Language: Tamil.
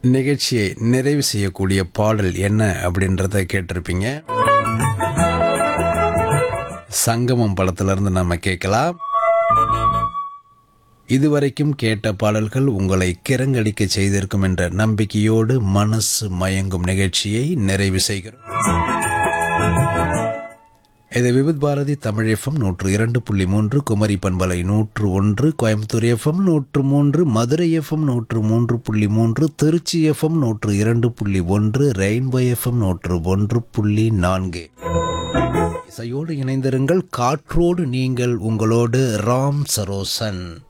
நிகழ்ச்சியை நிறைவு செய்யக்கூடிய பாடல் என்ன அப்படின்றத கேட்டிருப்பீங்க சங்கமம் படத்திலிருந்து நம்ம கேட்கலாம் இதுவரைக்கும் கேட்ட பாடல்கள் உங்களை கிறங்கடிக்க செய்திருக்கும் என்ற நம்பிக்கையோடு மனசு மயங்கும் நிகழ்ச்சியை நிறைவு செய்கிறோம் இது விவித் பாரதி தமிழ் எஃப்எம் நூற்று இரண்டு புள்ளி மூன்று குமரி பண்பலை நூற்று ஒன்று கோயம்புத்தூர் எஃப்எம் நூற்று மூன்று மதுரை எஃப்எம் நூற்று மூன்று புள்ளி மூன்று திருச்சி எஃப்எம் நூற்று இரண்டு புள்ளி ஒன்று ரெயின்போ எஃப்எம் நூற்று ஒன்று புள்ளி நான்கு இசையோடு இணைந்திருங்கள் காற்றோடு நீங்கள் உங்களோடு ராம் சரோசன்